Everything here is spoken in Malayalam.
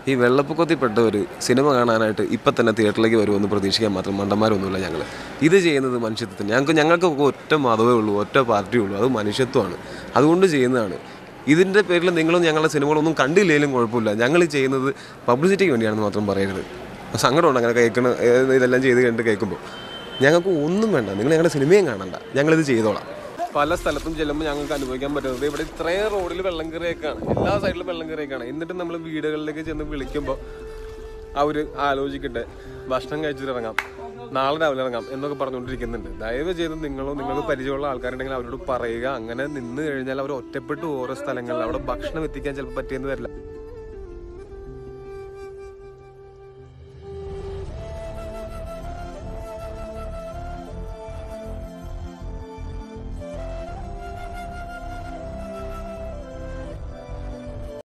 ഈ വെള്ളപ്പൊക്കത്തിൽപ്പെട്ടവർ സിനിമ കാണാനായിട്ട് ഇപ്പം തന്നെ തിയേറ്ററിലേക്ക് വരുമെന്ന് പ്രതീക്ഷിക്കാൻ മാത്രം മണ്ടന്മാരൊന്നുമില്ല ഞങ്ങൾ ഇത് ചെയ്യുന്നത് മനുഷ്യത്വത്തിന് ഞങ്ങൾക്ക് ഞങ്ങൾക്ക് ഒറ്റ മതമേ ഉള്ളൂ ഒറ്റ പാർട്ടിയേ ഉള്ളൂ അത് മനുഷ്യത്വമാണ് അതുകൊണ്ട് ചെയ്യുന്നതാണ് ഇതിൻ്റെ പേരിൽ നിങ്ങളും ഞങ്ങളുടെ സിനിമകളൊന്നും കണ്ടില്ലെങ്കിലും കുഴപ്പമില്ല ഞങ്ങൾ ചെയ്യുന്നത് പബ്ലിസിറ്റിക്ക് വേണ്ടിയാണെന്ന് മാത്രം പറയരുത് സങ്കടമുണ്ട് അങ്ങനെ കേൾക്കണ ഏ- ഇതെല്ലാം ചെയ്ത് കണ്ട് കേൾക്കുമ്പോൾ ഞങ്ങൾക്ക് ഒന്നും വേണ്ട നിങ്ങൾ ഞങ്ങളുടെ സിനിമയും കാണണ്ട ഞങ്ങളിത് ചെയ്തോളാം പല സ്ഥലത്തും ചെല്ലുമ്പോൾ ഞങ്ങൾക്ക് അനുഭവിക്കാൻ പറ്റുന്നത് ഇവിടെ ഇത്രയും റോഡിൽ വെള്ളം കയറിയേക്കാണ് എല്ലാ സൈഡിലും വെള്ളം കയറിയേക്കാണ് എന്നിട്ട് നമ്മൾ വീടുകളിലേക്ക് ചെന്ന് വിളിക്കുമ്പോൾ അവർ ആലോചിക്കട്ടെ ഭക്ഷണം കഴിച്ചിട്ട് ഇറങ്ങാം നാളെ രാവിലെ ഇറങ്ങാം എന്നൊക്കെ പറഞ്ഞുകൊണ്ടിരിക്കുന്നുണ്ട് ദയവ് ചെയ്ത് നിങ്ങളോ നിങ്ങൾക്ക് പരിചയമുള്ള ആൾക്കാരുണ്ടെങ്കിൽ അവരോട് പറയുക അങ്ങനെ നിന്ന് കഴിഞ്ഞാൽ അവർ ഒറ്റപ്പെട്ട് ഓരോ സ്ഥലങ്ങളിൽ അവിടെ ഭക്ഷണം എത്തിക്കാൻ ചിലപ്പോൾ പറ്റിയെന്ന് വരില്ല